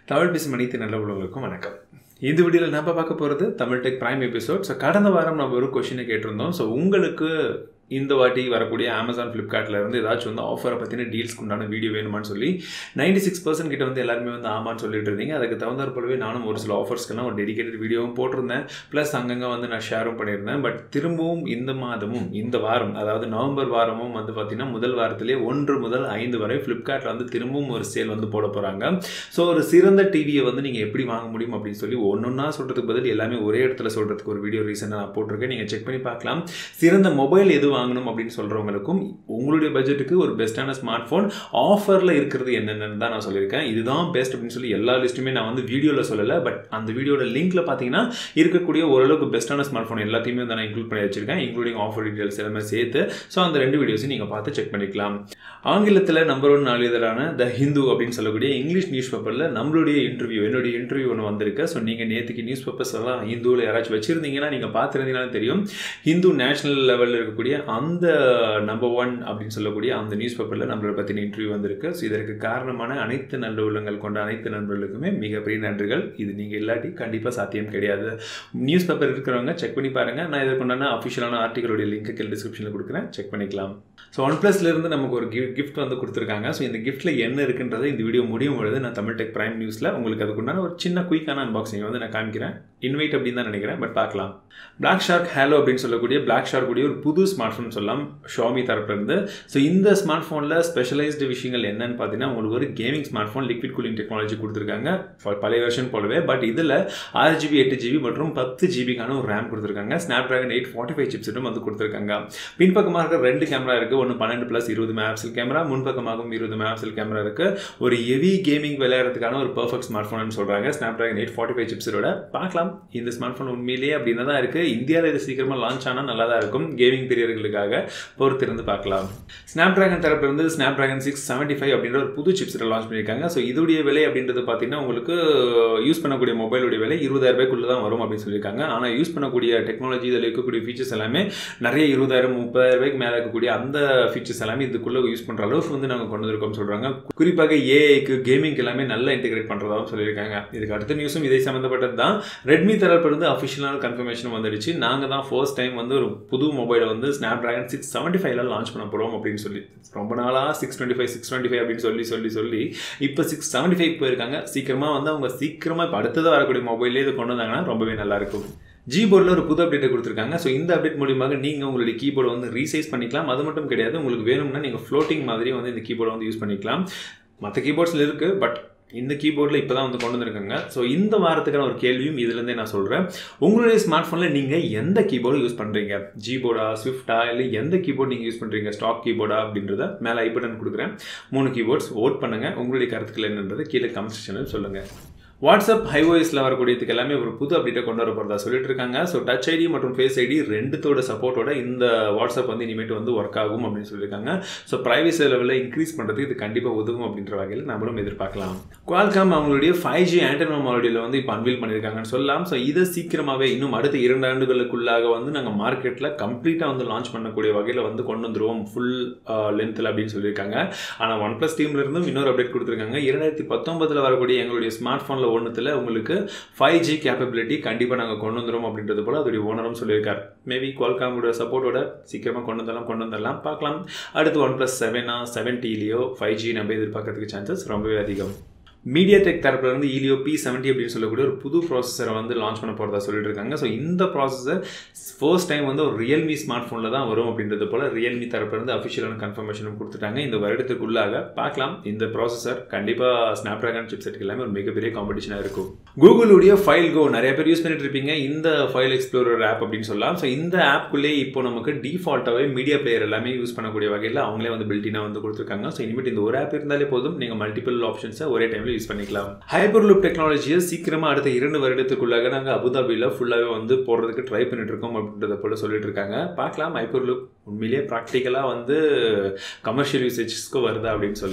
தமிழ் பேசும் அனைத்து நல்ல உள்ளவங்களுக்கும் வணக்கம் இந்த வீடியோவில் நம்ம பார்க்க போகிறது Tamil tech prime episode so கடந்த வாரம் நம்ம ஒரு கொஷினை கேட்டிருந்தோம் ஸோ உங்களுக்கு இந்த வாட்டி வரக்கூடிய அமேசான் ஃப்ளிப்கார்ட்டில் இருந்து ஏதாச்சும் வந்து ஆஃபரை பற்றின டீல்ஸ்க்கு உண்டான வீடியோ வேணுமான்னு சொல்லி நைன்டி சிக்ஸ் பர்சன்ட் கிட்ட வந்து எல்லாருமே வந்து ஆமான்னு சொல்லிட்டு இருந்தீங்க அதுக்கு தகுந்தாற் போலவே நானும் ஒரு சில ஆஃபர்ஸ்க்கெல்லாம் ஒரு டெடிகேட்டட் வீடியோவும் போட்டிருந்தேன் ப்ளஸ் அங்கங்கே வந்து நான் ஷேரும் பண்ணியிருந்தேன் பட் திரும்பவும் இந்த மாதமும் இந்த வாரம் அதாவது நவம்பர் வாரமும் வந்து பார்த்திங்கன்னா முதல் வாரத்திலே ஒன்று முதல் ஐந்து வரை ஃப்ளிப்கார்ட்டில் வந்து திரும்பவும் ஒரு சேல் வந்து போட போகிறாங்க ஸோ ஒரு சிறந்த டிவியை வந்து நீங்கள் எப்படி வாங்க முடியும் அப்படின்னு சொல்லி ஒன்றொன்னா சொல்கிறதுக்கு பதில் எல்லாமே ஒரே இடத்துல சொல்கிறதுக்கு ஒரு வீடியோ ரீசெண்டாக நான் போட்டிருக்கேன் நீங்கள் செக் பண்ணி பார்க்கலாம் சிறந்த மொபைல் எது வாங்கணும் அப்படின்னு சொல்கிறவங்களுக்கும் உங்களுடைய பட்ஜெட்டுக்கு ஒரு பெஸ்ட்டான ஸ்மார்ட் ஃபோன் ஆஃபரில் இருக்கிறது என்னென்னு தான் நான் சொல்லியிருக்கேன் இதுதான் பெஸ்ட் அப்படின்னு சொல்லி எல்லா லிஸ்ட்டுமே நான் வந்து வீடியோவில் சொல்லலை பட் அந்த வீடியோட லிங்க்ல பார்த்தீங்கன்னா இருக்கக்கூடிய ஓரளவுக்கு பெஸ்ட்டான ஸ்மார்ட் ஃபோன் எல்லாத்தையுமே வந்து நான் இன்க்ளூட் பண்ணி வச்சிருக்கேன் இன்க்ளூடிங் ஆஃபர் டீடைல்ஸ் எல்லாமே சேர்த்து ஸோ அந்த ரெண்டு வீடியோஸையும் நீங்கள் பார்த்து செக் பண்ணிக்கலாம் ஆங்கிலத்தில் நம்பர் ஒன் நாளிதழான த ஹிந்து அப்படின்னு சொல்லக்கூடிய இங்கிலீஷ் நியூஸ் பேப்பரில் நம்மளுடைய இன்டர்வியூ என்னுடைய இன்டர்வியூ ஒன்று வந்திருக்கு ஸோ நீங்கள் நேற்றுக்கு நியூஸ் பேப்பர்ஸ் எல்லாம் ஹிந்துவில் யாராச்சும் வச்சுருந்தீங்கன்னா நீங்கள் பார்த்துருந்தீங்கன்னா தெரியும் ஹிந்து நேஷனல் லெவலில் இருக்கக்கூடிய அந்த நம்பர் ஒன் அப்படின்னு சொல்லக்கூடிய அந்த நியூஸ் பேப்பரில் நம்மளை பற்றின இன்டர்வியூ வந்திருக்கு ஸோ இதற்கு காரணமான அனைத்து நல்ல உள்ளங்கள் கொண்ட அனைத்து நண்பர்களுக்குமே மிகப்பெரிய நன்றிகள் இது நீங்கள் இல்லாட்டி கண்டிப்பாக சாத்தியம் கிடையாது நியூஸ் பேப்பர் இருக்கிறவங்க செக் பண்ணி பாருங்கள் நான் இதற்குண்டான அஃபிஷியலான ஆர்டிகளுடைய லிங்க்கு கீழே டிஸ்கிரிப்ஷனில் கொடுக்குறேன் செக் பண்ணிக்கலாம் ஸோ ஒன் ப்ளஸ்லேருந்து நமக்கு ஒரு கிஃப்ட் கிஃப்ட் வந்து கொடுத்துருக்காங்க ஸோ இந்த கிஃப்ட்டில் என்ன இருக்குன்றதை இந்த வீடியோ முடியும் பொழுது நான் தமிழ் டெக் பிரைம் நியூஸில் உங்களுக்கு அதுக்குண்டான ஒரு சின்ன குயிக்கான அன்பாக்சிங் வந்து நான் காமிக்கிறேன் இன்வைட் அப்படின்னு தான் நினைக்கிறேன் பட் பார்க்கலாம் பிளாக் ஷார்க் ஹேலோ அப்படின்னு சொல்லக்கூடிய பிளாக் ஷார்க் கூடிய ஒரு புது ஸ்மார்ட் ஃபோன் சொல்லலாம் ஷாமி தரப்புலேருந்து ஸோ இந்த ஸ்மார்ட் ஃபோனில் ஸ்பெஷலைஸ்டு விஷயங்கள் என்னன்னு பார்த்தீங்கன்னா உங்களுக்கு ஒரு gaming smart phone liquid cooling technology கொடுத்துருக்காங்க பழைய வெர்ஷன் போலவே பட் இதில் ஆறு ஜிபி எட்டு ஜிபி மற்றும் பத்து ஜிபிக்கான ஒரு ரேம் கொடுத்துருக்காங்க Snapdragon eight forty five சிப்ஸும் வந்து கொடுத்துருக்காங்க பின்பக்கமாக இருக்க ரெண்டு கேமரா இருக்குது ஒன்று பன்னெண்டு ப்ளஸ் இருபது மேப்சில் கேமரா முன்பக்கமாகவும் இருபது மேப்சில் கேமரா இருக்குது ஒரு ஹெவி கேமிங் விளையாடுறதுக்கான ஒரு பர்ஃபெக்ட் ஸ்மார்ட் ஃபோன் சொல்கிறாங்க Snapdragon eight forty five சிப்ஸோட பார்க்கலாம் இந்த ஸ்மார்ட் ஃபோன் உண்மையிலேயே அப்படின்னு தான் இருக்குது இந்தியாவில் இது சீக்கிரமாக லான்ச் ஆனால் நல்லா தான் இருக்கும் கேமிங் பிரியர்களுக்காக பொறுத்திருந்து பார்க்கலாம் ஸ்னாப் ட்ராகன் தரப்பிலிருந்து Snapdragon six seventy five அப்படின்ற ஒரு புது சிப்ஸில் லான்ச் பண்ணியிருக்காங்க ஸோ இதோடைய விலை அப்படின்றது பார்த்தீங்கன்னா உங்களுக்கு யூஸ் பண்ணக்கூடிய மொபைலுடைய விலை இருபதாயிரம் ரூபாய்க்குள்ளே தான் வரும் அப்படின்னு சொல்லியிருக்காங்க ஆனால் யூஸ் பண்ணக்கூடிய டெக்னாலஜி இதில் இருக்கக்கூடிய ஃபீச்சர்ஸ் எல்லாமே நிறைய இருபதாயிரம் முப்பதாயிரம் ரூபாய்க்கு மேலே இருக்கக்கூடிய அந்த ஃபீச்சர்ஸ் எல்லாமே இதுக்குள்ளே யூஸ் பண்ணுற அளவுக்கு வந்து நாங்கள் கொண்டு வந்திருக்கோம் சொல்கிறாங்க குறிப்பாக ஏஐக்கு கேமிங் எல்லாமே நல்லா இன்டிகிரேட் பண்ணுறதாகவும் சொல்லியிருக்காங்க இதுக்கு அடுத்த நியூஸும் இதை சம்மந்தப்பட்டது தான் ரெட்மி தரப்பிலிருந்து அஃபிஷியலான கன்ஃபர்மேஷன் வந்துடுச்சு நாங்கள் தான் ஃபர்ஸ்ட் டைம் வந்து ஒரு புது மொபைலை வந்து ஸ்னாப் ட்ராகன் சிக்ஸ் செவன்ட்டி ஃபைவ்ல லான்ச் பண்ண போகிறோம் அப்படின்னு சொல்லி ரொம்ப நாளாக six twenty five six twenty five அப்படின்னு சொல்லி சொல்லி சொல்லி இப்போ சிக்ஸ் செவன்ட்டி ஃபைவ் போயிருக்காங்க சீக்கிரமாக வந்து அவங்க சீக்கிரமாக இப்போ அடுத்ததாக வரக்கூடிய மொபைலே இது கொண்டு வந்தாங்கன்னா ரொம்பவே நல்லாயிருக்கும் ஜி போர்டில் ஒரு புது அப்டேட்டை கொடுத்துருக்காங்க ஸோ இந்த அப்டேட் மூலியமாக நீங்கள் உங்களுடைய கீபோர்டை வந்து ரீசைஸ் பண்ணிக்கலாம் அது மட்டும் கிடையாது உங்களுக்கு வேணும்னா நீங்கள் ஃப்ளோட்டிங் மாதிரி வந்து இந்த கீபோர்டை வந்து யூஸ் பண்ணிக்கலாம் மற்ற கீபோர்ட்ஸில் இருக்குது பட் இந்த கீபோர்டில் இப்போ தான் வந்து கொண்டு வந்திருக்காங்க ஸோ இந்த வாரத்துக்கான ஒரு கேள்வியும் இதுலேருந்தே நான் சொல்கிறேன் உங்களுடைய ஸ்மார்ட் ஃபோனில் நீங்கள் எந்த கீபோர்டு யூஸ் பண்ணுறீங்க ஜிபோர்டா ஸ்விஃப்டா இல்லை எந்த கீபோர்டு நீங்கள் யூஸ் பண்ணுறீங்க ஸ்டாக் கீபோர்டா அப்படின்றத மேலே ஐ பட்டன் கொடுக்குறேன் மூணு கீபோர்ட்ஸ் ஓட் பண்ணுங்கள் உங்களுடைய கருத்துக்கள் என்னன்றது கீழே கமெண்ட் செக்ஷனில் சொல்லுங்கள் வாட்ஸ்அப் ஹைஓஎஸில் வரக்கூடியதுக்கு எல்லாமே ஒரு புது அப்டேட்டை கொண்டு வர போகிறதா சொல்லிட்டு இருக்காங்க ஸோ டச் ஐடி மற்றும் ஃபேஸ் ஐடி ரெண்டுத்தோட சப்போர்ட்டோட இந்த வாட்ஸ்அப் வந்து இனிமேட்டு வந்து ஒர்க் ஆகும் அப்படின்னு சொல்லியிருக்காங்க ஸோ ப்ரைவசி லெவலில் இன்க்ரீஸ் பண்ணுறதுக்கு இது கண்டிப்பாக உதவும் அப்படின்ற வகையில் நம்மளும் எதிர்பார்க்கலாம் குவால்காம் அவங்களுடைய ஃபைவ் ஜி ஆண்டனோ மாடலில் வந்து இப்போ அன்வீல் பண்ணியிருக்காங்கன்னு சொல்லலாம் ஸோ இதை சீக்கிரமாகவே இன்னும் அடுத்த இரண்டு ஆண்டுகளுக்குள்ளாக வந்து நாங்கள் மார்க்கெட்டில் கம்ப்ளீட்டாக வந்து லான்ச் பண்ணக்கூடிய வகையில் வந்து கொண்டு வந்துருவோம் ஃபுல் லென்த்தில் அப்படின்னு சொல்லியிருக்காங்க ஆனால் ஒன் ப்ளஸ் டீம்ல இருந்தும் இன்னொரு அப்டேட் கொடுத்துருக்காங்க இரண்டாயிரத்தி பத்தொன்பதில் வரக்கூடிய எங்களுடைய ஸ்மார்ட் ஃபோனில் ஒன்றுத்தில் உங்களுக்கு ஃபைவ் ஜி கேப்பபிலிட்டி கண்டிப்பாக நாங்கள் கொண்டு வந்துடும் அப்படின்றது போல் அதோடைய ஓனரும் சொல்லியிருக்கார் மேபி குவால்காமோட சப்போர்ட்டோட சீக்கிரமாக கொண்டு வந்தாலும் கொண்டு வந்துடலாம் பார்க்கலாம் அடுத்து ஒன் ப்ளஸ் செவனா செவன்டிலேயோ ஃபைவ் ஜி நம்ம எதிர்பார்க்கறதுக்கு சான்சஸ் ரொம்பவே அதிகம் மீடியா டெக் தரப்புல இருந்து ஈலியோ பி செவன்ட்டி அப்படின்னு சொல்லக்கூடிய ஒரு புது ப்ராசஸரை வந்து லான்ச் பண்ண போகிறதா சொல்லிட்டு இருக்காங்க ஸோ இந்த ப்ராசஸர் ஃபர்ஸ்ட் டைம் வந்து ஒரு ரியல்மி ஸ்மார்ட் ஃபோனில் தான் வரும் அப்படின்றது போல் ரியல்மி தரப்புல இருந்து அஃபிஷியலான கன்ஃபர்மேஷனும் கொடுத்துட்டாங்க இந்த வருடத்துக்குள்ளாக பார்க்கலாம் இந்த ப்ராசஸர் கண்டிப்பாக ஸ்னாப் ட்ராகன் சிப் செட்டுக்கு எல்லாமே ஒரு மிகப்பெரிய காம்படிஷனாக இருக்கும் கூகுளுடைய ஃபைல் கோ நிறைய பேர் யூஸ் பண்ணிட்டு இருப்பீங்க இந்த ஃபைல் எக்ஸ்ப்ளோரர் ஆப் அப்படின்னு சொல்லலாம் ஸோ இந்த ஆப்குள்ளே இப்போ நமக்கு டிஃபால்ட்டாகவே மீடியா பிளேயர் எல்லாமே யூஸ் பண்ணக்கூடிய வகையில் அவங்களே வந்து பில்டினாக வந்து கொடுத்துருக்காங்க ஸோ இனிமேட் இந்த ஒரு ஆப் இருந்தாலே போதும் நீங்கள் மல்டிபிள் ஆப்ஷன்ஸை ஒரே டைமில் யூஸ் பண்ணிக்கலாம் ஹைப்பர் லுப் டெக்னாலஜியை சீக்கிரமாக அடுத்த இரண்டு வருடத்துக்குள்ளாக நாங்கள் அபுதாபியில் ஃபுல்லாகவே வந்து போடுறதுக்கு ட்ரை பண்ணிட்டு இருக்கோம் அப்படின்றத போல சொல்லிட்டு இருக்காங்க பார்க்கலாம் ஹைப்பர் லுப் உண்மையிலேயே ப்ராக்டிக்கலாக வந்து கமர்ஷியல் யூசேஜஸ்க்கு வருதா அப்படின்னு சொல்லி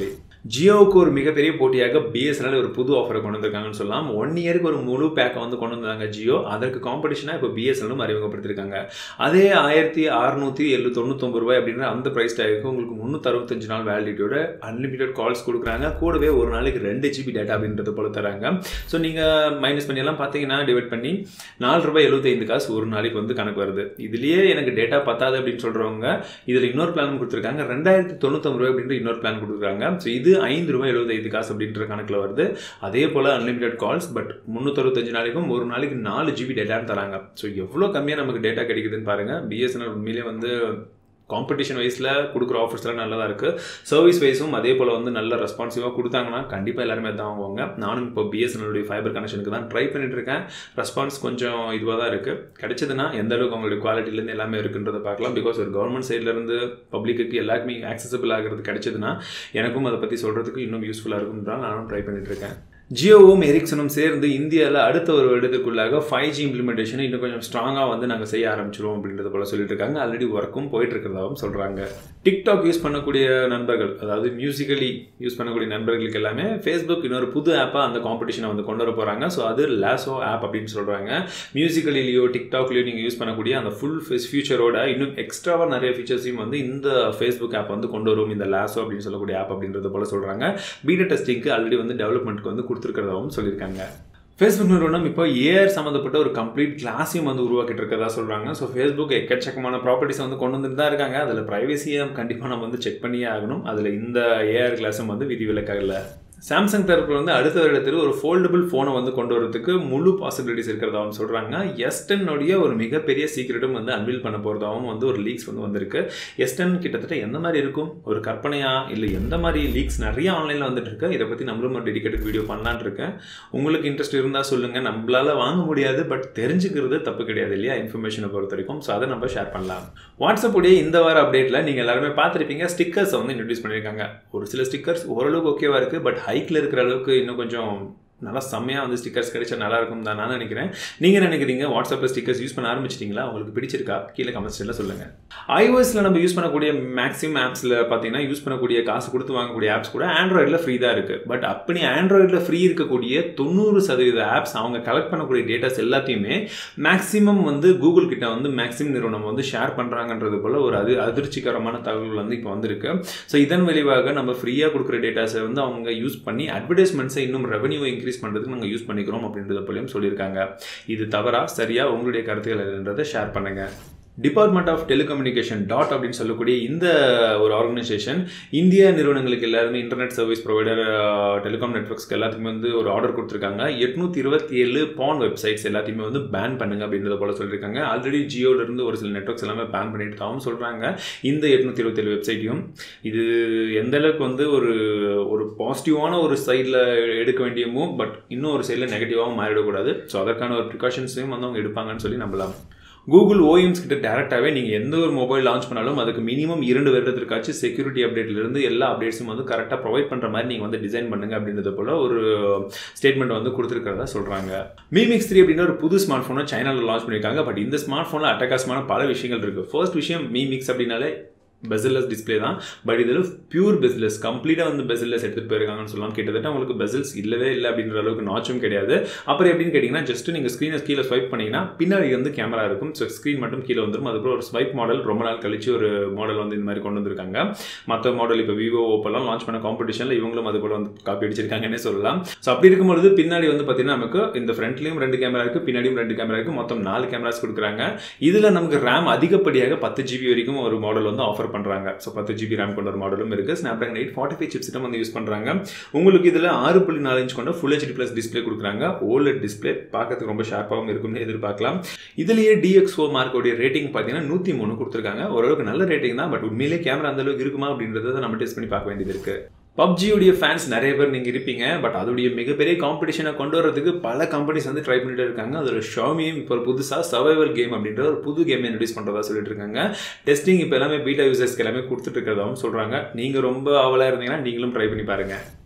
ஜியோவுக்கு ஒரு மிகப்பெரிய போட்டியாக பிஎஸ்என்எல் ஒரு புது ஆஃபரை கொண்டு வந்திருக்காங்கன்னு சொல்லலாம் ஒன் இயருக்கு ஒரு முழு பேக்கை வந்து கொண்டு வந்தாங்க ஜியோ அதற்கு காம்படிஷனாக இப்போ பிஎஸ்என்எலும் அறிமுகப்படுத்திருக்காங்க அதே ஆயிரத்தி அறுநூற்றி எழு தொண்ணூத்தொம்பது ரூபாய் அப்படின்ற அந்த ப்ரைஸ் டேக்கு உங்களுக்கு முந்நூற்றறுபத்தஞ்சு நாள் வேலிடிட்டியோட அன்லிமிட்டட் கால்ஸ் கொடுக்குறாங்க கூடவே ஒரு நாளைக்கு ரெண்டு ஜிபி டேட்டா அப்படின்றது போல தராங்க ஸோ நீங்கள் மைனஸ் பண்ணி எல்லாம் பார்த்தீங்கன்னா டிவைட் பண்ணி நாலு ரூபாய் எழுபத்தைந்து காசு ஒரு நாளைக்கு வந்து கணக்கு வருது இதுலேயே எனக்கு டேட்டா பத்தாது அப்படின்னு சொல்கிறவங்க இதில் இன்னொரு பிளான் கொடுத்துருக்காங்க ரெண்டாயிரத்தி தொண்ணூத்தொம்பது ரூபாய் அப்படின்ற இன்னொரு பிளான் கொடுக்குறாங்க ஸோ இது ஐந்து ரூபாய் எழுபத்தைந்து காசு அப்படின்ற கணக்கில் வருது அதே போல் அன்லிமிட்டட் கால்ஸ் பட் முந்நூற்றறுபத்தஞ்சு நாளைக்கும் ஒரு நாளைக்கு நாலு ஜிபி டேட்டான்னு தராங்க ஸோ எவ்வளோ கம்மியாக நமக்கு டேட்டா கிடைக்குதுன்னு பாருங்கள் பிஎஸ்என்எல் உண்மையிலே வந்து காம்படிஷன் வைஸில் கொடுக்குற ஆஃபர்ஸ்லாம் நல்லதாக இருக்குது சர்வீஸ் வைஸும் அதே போல் வந்து நல்ல ரெஸ்பான்சிவாக கொடுத்தாங்கன்னா கண்டிப்பாக எல்லாருமே தான் வாங்குவாங்க நானும் இப்போ பிஎஸ்என்எலுடைய ஃபைபர் கனெக்ஷனுக்கு தான் ட்ரை பண்ணிட்டு இருக்கேன் ரெஸ்பான்ஸ் கொஞ்சம் இதுவாக தான் இருக்குது கிடைச்சதுன்னா எந்த அளவுக்கு அவங்களுடைய குவாலிட்டிலேருந்து எல்லாமே இருக்குன்றதை பார்க்கலாம் பிகாஸ் ஒரு கவர்மெண்ட் சைட்லேருந்து பப்ளிக்கு எல்லாருக்குமே ஆக்சசபிள் ஆகிறது கிடைச்சதுன்னா எனக்கும் அதை பற்றி சொல்கிறதுக்கு இன்னும் யூஸ்ஃபுல்லாக இருக்கும்ன்றால் நானும் ட்ரை பண்ணிட்டு இருக்கேன் ஜியோவும் எரிக்சனும் சேர்ந்து இந்தியாவில் அடுத்த ஒரு வருடத்துக்குள்ளாக ஃபைவ் ஜி இம்ப்ளிமெண்டேஷனை இன்னும் கொஞ்சம் ஸ்ட்ராங்காக வந்து நாங்கள் செய்ய ஆரம்பிச்சிருவோம் அப்படின்றது போல சொல்லிட்டு இருக்காங்க ஆல்ரெடி ஒர்க்கும் போயிட்டு இருக்கிறதாகவும் சொல்கிறாங்க டிக்டாக் யூஸ் பண்ணக்கூடிய நண்பர்கள் அதாவது மியூசிக்கலி யூஸ் பண்ணக்கூடிய நண்பர்களுக்கு எல்லாமே ஃபேஸ்புக் இன்னொரு புது ஆப்பாக அந்த காம்படிஷனை வந்து கொண்டு வர போகிறாங்க ஸோ அது லேசோ ஆப் அப்படின்னு சொல்கிறாங்க மியூசிக்கலிலேயோ டிக்டாக்லேயோ நீங்கள் யூஸ் பண்ணக்கூடிய அந்த ஃபுல் ஃபேஸ் ஃபியூச்சரோட இன்னும் எக்ஸ்ட்ராவாக நிறைய ஃபீச்சர்ஸையும் வந்து இந்த ஃபேஸ்புக் ஆப் வந்து கொண்டு வரும் இந்த லேசோ அப்படின்னு சொல்லக்கூடிய ஆப் அப்படின்றது போல சொல்கிறாங்க பீட்டா டெஸ்டிங்க்கு ஆல்ரெடி வந்து டெவலப்மெண்ட்க்கு வந்து கொடுத்துருக்கிறதாகவும் சொல்லியிருக்காங்க ஃபேஸ்புக் நிறுவனம் இப்போ ஏஆர் சம்மந்தப்பட்ட ஒரு கம்ப்ளீட் கிளாஸையும் வந்து உருவாக்கிட்டு இருக்கதா சொல்கிறாங்க ஸோ ஃபேஸ்புக் எக்கச்சக்கமான ப்ராப்பர்ட்டிஸ் வந்து கொண்டு வந்துட்டு தான் இருக்காங்க அதில் ப்ரைவசியை கண்டிப்பாக நம்ம வந்து செக் பண்ணியே ஆகணும் அதில் இந்த ஏஆர் கிளாஸும் வந்து விதிவிலக்காகல சாம்சங் தரப்பில் வந்து அடுத்த வருடத்தில் ஒரு ஃபோல்டபுள் ஃபோனை வந்து கொண்டு வரதுக்கு முழு பாசிபிலிட்டிஸ் இருக்கிறதாகவும் சொல்கிறாங்க எஸ்டனுடைய ஒரு மிகப்பெரிய சீக்கிரட்டும் வந்து அன்வீல் பண்ண போகிறதாகவும் வந்து ஒரு லீக்ஸ் வந்து வந்திருக்கு எஸ்டன் கிட்டத்தட்ட எந்த மாதிரி இருக்கும் ஒரு கற்பனையா இல்லை எந்த மாதிரி லீக்ஸ் நிறைய ஆன்லைனில் வந்துட்டு இருக்கு இதை பற்றி நம்மளும் ஒரு டெடிக்கேட்டட் வீடியோ பண்ணலான் இருக்கேன் உங்களுக்கு இன்ட்ரெஸ்ட் இருந்தால் சொல்லுங்கள் நம்மளால் வாங்க முடியாது பட் தெரிஞ்சுக்கிறது தப்பு கிடையாது இல்லையா இன்ஃபர்மேஷனை பொறுத்த வரைக்கும் ஸோ அதை நம்ம ஷேர் பண்ணலாம் வாட்ஸ்அப் உடைய இந்த வார அப்டேட்டில் நீங்கள் எல்லாருமே பார்த்துருப்பீங்க ஸ்டிக்கர்ஸை வந்து இன்ட்ரடியூஸ் பண்ணியிருக்காங்க ஒரு சில ஸ்டிக்கர்ஸ் ஓரளவுக்கு ஓகேவா இருக்குது பட் ஹைக்கில் இருக்கிற அளவுக்கு இன்னும் கொஞ்சம் நல்லா செம்மையாக வந்து ஸ்டிக்கர்ஸ் கிடைச்சா நல்லா இருக்கும் தான் நான் நினைக்கிறேன் நீங்கள் நினைக்கிறீங்க வாட்ஸ்அப்பில் ஸ்டிக்கர்ஸ் யூஸ் பண்ண ஆரம்பிச்சிட்டிங்களா உங்களுக்கு பிடிச்சிருக்கா கீழே கமெண்ட்ஸில் சொல்லுங்கள் ஐஓஎஸில் நம்ம யூஸ் பண்ணக்கூடிய மேக்ஸிமம் ஆப்ஸில் பார்த்தீங்கன்னா யூஸ் பண்ணக்கூடிய காசு கொடுத்து வாங்கக்கூடிய ஆப்ஸ் கூட ஆண்ட்ராய்டில் ஃப்ரீ தான் இருக்குது பட் அப்படி ஆண்ட்ராய்டில் ஃப்ரீ இருக்கக்கூடிய தொண்ணூறு சதவீத ஆப்ஸ் அவங்க கலெக்ட் பண்ணக்கூடிய டேட்டாஸ் எல்லாத்தையுமே மேக்ஸிமம் வந்து கூகுள் கிட்ட வந்து மேக்ஸிமம் நிறுவனம் வந்து ஷேர் பண்ணுறாங்கன்றது போல் ஒரு அது அதிர்ச்சிகரமான தகவல் வந்து இப்போ வந்திருக்கு ஸோ இதன் விளைவாக நம்ம ஃப்ரீயாக கொடுக்குற டேட்டாஸை வந்து அவங்க யூஸ் பண்ணி அட்வர்டைஸ்மெண்ட்ஸை இன்னும் ரெவன்யூ இன்க்ரீஸ் இன்க்ரீஸ் பண்ணுறதுக்கு நாங்கள் யூஸ் பண்ணிக்கிறோம் அப்படின்றத போலையும் சொல்லியிருக்காங்க இது தவறா சரியா உங்களுடைய கருத்துக்கள் என்னன்றதை ஷேர் பண்ணுங்கள் டிபார்ட்மெண்ட் ஆஃப் டெலிகம்யூனிகேஷன் டாட் அப்படின்னு சொல்லக்கூடிய இந்த ஒரு ஆர்கனைசேஷன் இந்திய நிறுவனங்களுக்கு எல்லாருமே இன்டர்நெட் சர்வீஸ் ப்ரொவைடர் டெலிகாம் நெட்ஒர்க்ஸ்க்கு எல்லாத்துக்குமே வந்து ஒரு ஆர்டர் கொடுத்துருக்காங்க எட்நூத்தி இருபத்தி ஏழு பான் வெப்சைட்ஸ் எல்லாத்தையுமே வந்து பேன் பண்ணுங்க அப்படின்றத போல சொல்லியிருக்காங்க ஆல்ரெடி ஜியோல இருந்து ஒரு சில நெட்ஒர்க்ஸ் எல்லாமே பேன் பண்ணிட்டு தான் சொல்றாங்க இந்த எட்நூத்தி இருபத்தி ஏழு வெப்சைட்டையும் இது எந்த அளவுக்கு வந்து ஒரு ஒரு பாசிட்டிவான ஒரு சைடில் எடுக்க வேண்டியமோ பட் இன்னும் ஒரு சைடில் நெகட்டிவாகவும் மாறிடக்கூடாது ஸோ அதற்கான ஒரு ப்ரிகாஷன்ஸையும் வந்து அவங்க எடுப்பாங்கன்னு சொல்லி நம்பலாம் கூகுள் ஓஎம்ஸ் கிட்ட டேரெக்டாகவே நீங்கள் எந்த ஒரு மொபைல் லான்ச் பண்ணாலும் அதுக்கு மினிமம் இரண்டு வருடத்திற்காச்சும் செக்யூரிட்டி அப்டேட்லேருந்து எல்லா அப்டேட்ஸும் வந்து கரெக்டாக ப்ரொவைட் பண்ணுற மாதிரி நீங்கள் வந்து டிசைன் பண்ணுங்க அப்படின்றது போல் ஒரு ஸ்டேட்மெண்ட் வந்து கொடுத்துருக்கிறதா சொல்கிறாங்க மீமிக்ஸ் த்ரீ அப்படின்ற ஒரு புது ஸ்மார்ட் ஃபோனை சைனாவில் லான்ச் பண்ணியிருக்காங்க பட் இந்த ஸ்மார்ட் ஃபோனில் அட்டகாசமான பல விஷயங்கள் இருக்குது ஃபர்ஸ்ட் விஷயம் மீமிக்ஸ் அப்படின்னாலே பெசில்லஸ் டிஸ்பிளே தான் பட் இதில் பியூர் பெசிலஸ் கம்ப்ளீட்டாக வந்து பெசில்லஸ் எடுத்துகிட்டு போயிருக்காங்கன்னு சொல்லலாம் கிட்டத்தட்ட உங்களுக்கு பெசில்ஸ் இல்லவே இல்லை அப்படின்ற அளவுக்கு நாச்சும் கிடையாது அப்புறம் எப்படின்னு கேட்டிங்கன்னா ஜஸ்ட் நீங்கள் ஸ்க்ரீனை கீழே ஸ்வைப் பண்ணிங்கன்னா பின்னாடி வந்து கேமரா இருக்கும் ஸோ ஸ்க்ரீன் மட்டும் கீழே வந்துடும் அதுக்கப்புறம் ஒரு ஸ்வைப் மாடல் ரொம்ப நாள் கழிச்சு ஒரு மாடல் வந்து இந்த மாதிரி கொண்டு வந்திருக்காங்க மற்ற மாடல் இப்போ விவோ ஓப்பெல்லாம் லான்ச் பண்ண காம்படிஷனில் இவங்களும் அது போல் வந்து காப்பி அடிச்சிருக்காங்கன்னே சொல்லலாம் ஸோ அப்படி இருக்கும்பொழுது பின்னாடி வந்து பார்த்தீங்கன்னா நமக்கு இந்த ஃப்ரண்ட்லேயும் ரெண்டு கேமரா இருக்குது பின்னாடியும் ரெண்டு கேமரா இருக்குது மொத்தம் நாலு கேமராஸ் கொடுக்குறாங்க இதில் நமக்கு ரேம் அதிகப்படியாக பத்து ஜிபி வரைக்கும் ஒரு மாடல் வந்து ஆஃபர் பண்ணுறாங்க ஸோ பத்து ஜிபி ரேம் கொண்ட ஒரு மாடலும் இருக்குது Snapdragon eight forty five chip system வந்து யூஸ் பண்ணுறாங்க உங்களுக்கு இதில் ஆறு புள்ளி நாலு இன்ச் கொண்ட ஃபுல் ஹெச்டி ப்ளஸ் டிஸ்பிளே கொடுக்குறாங்க ஓல்ட் டிஸ்பிளே பார்க்கறதுக்கு ரொம்ப ஷார்ப்பாகவும் இருக்கும்னு எதிர்பார்க்கலாம் இதுலேயே டிஎக்ஸ்ஓ மார்க்கோடைய ரேட்டிங் பார்த்தீங்கன்னா நூற்றி மூணு கொடுத்துருக்காங்க ஓரளவுக்கு நல்ல ரேட்டிங் தான் பட் உண்மையிலே கேமரா அந்த அளவுக்கு இருக்குமா அப்படின்றத நம்ம டெஸ்ட் பண்ணி பார்க்க வேண்டியது இருக்குது பப்ஜியுடைய ஃபேன்ஸ் நிறைய பேர் நீங்கள் இருப்பீங்க பட் அதோடைய மிகப்பெரிய காம்படிஷனை கொண்டு வரதுக்கு பல கம்பெனிஸ் வந்து ட்ரை பண்ணிட்டு இருக்காங்க அதில் ஷாமியும் இப்போ ஒரு புதுசாக சர்வைவல் கேம் அப்படின்ற ஒரு புது கேம் இன்ட்ரடியூஸ் பண்ணுறதா சொல்லிட்டு இருக்காங்க டெஸ்டிங் இப்போ எல்லாமே பீட்டா யூசர்ஸ்க்கு எல்லாமே கொடுத்துட்டு இருக்கிறதாவும் சொல்கிறாங்க நீங்கள் ரொம்ப ஆவலாக இருந்தீங்கன்னா நீங்களும் ட்ரை பண்ணி பாருங்கள்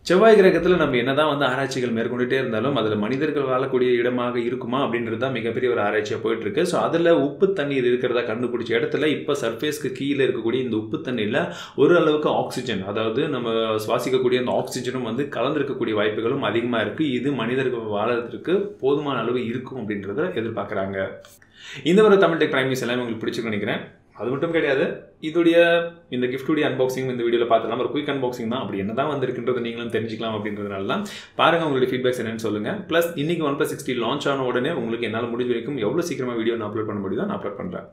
செவ்வாய் கிரகத்தில் நம்ம என்னதான் வந்து ஆராய்ச்சிகள் மேற்கொண்டுட்டே இருந்தாலும் அதில் மனிதர்கள் வாழக்கூடிய இடமாக இருக்குமா அப்படின்றது தான் மிகப்பெரிய ஒரு ஆராய்ச்சியாக போயிட்டு இருக்கு ஸோ அதில் உப்பு தண்ணீர் இருக்கிறதா கண்டுபிடிச்ச இடத்துல இப்போ சர்ஃபேஸ்க்கு கீழே இருக்கக்கூடிய இந்த உப்பு தண்ணீரில் ஒரு அளவுக்கு ஆக்சிஜன் அதாவது நம்ம சுவாசிக்கக்கூடிய அந்த ஆக்சிஜனும் வந்து கலந்திருக்கக்கூடிய வாய்ப்புகளும் அதிகமாக இருக்குது இது மனிதர்கள் வாழறதுக்கு போதுமான அளவு இருக்கும் அப்படின்றத எதிர்பார்க்குறாங்க இந்த ஒரு தமிழ் டெக் பிரைமிஸ் எல்லாமே உங்களுக்கு பிடிச்சிருக்குன்னு நினைக்கிறேன் அது மட்டும் கிடையாது இதோடைய இந்த கிஃப்டுடைய அன்பாக்சிங் இந்த வீடியோவில் பார்த்துலாம் ஒரு குயிக் அன்பாக்சிங் தான் அப்படி என்ன தான் வந்திருக்குன்றது நீங்களும் தெரிஞ்சுக்கலாம் அப்படின்றதுனால தான் பாருங்கள் உங்களுடைய ஃபீட்பேக்ஸ் என்னன்னு சொல்லுங்கள் ப்ளஸ் இன்னைக்கு ஒன் ப்ளஸ் சிக்ஸ்டி லான்ச் ஆன உடனே உங்களுக்கு என்னால் முடிஞ்ச வரைக்கும் எவ்வளோ சீக்கிரமாக வீடியோ நான் அப்லோட் பண்ண முடியுதோ நான் அப்லோட் பண்ணுறேன்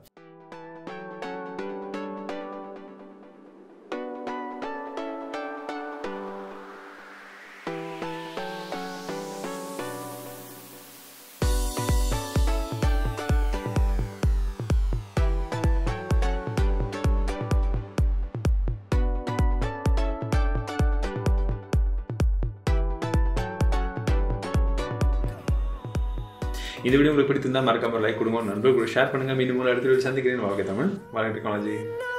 இந்த வீடியோ உங்களுக்கு பிடித்திருந்தால் மறக்காம லைக் கொடுங்க நண்பர்கள் கூட ஷேர் பண்ணுங்கள் மீண்டும் உங்களை அடுத்த வீடியோ சந்திக்கிறேன் வாழ்க்கை தமிழ் வாழ்க்கை டெக்னாலஜி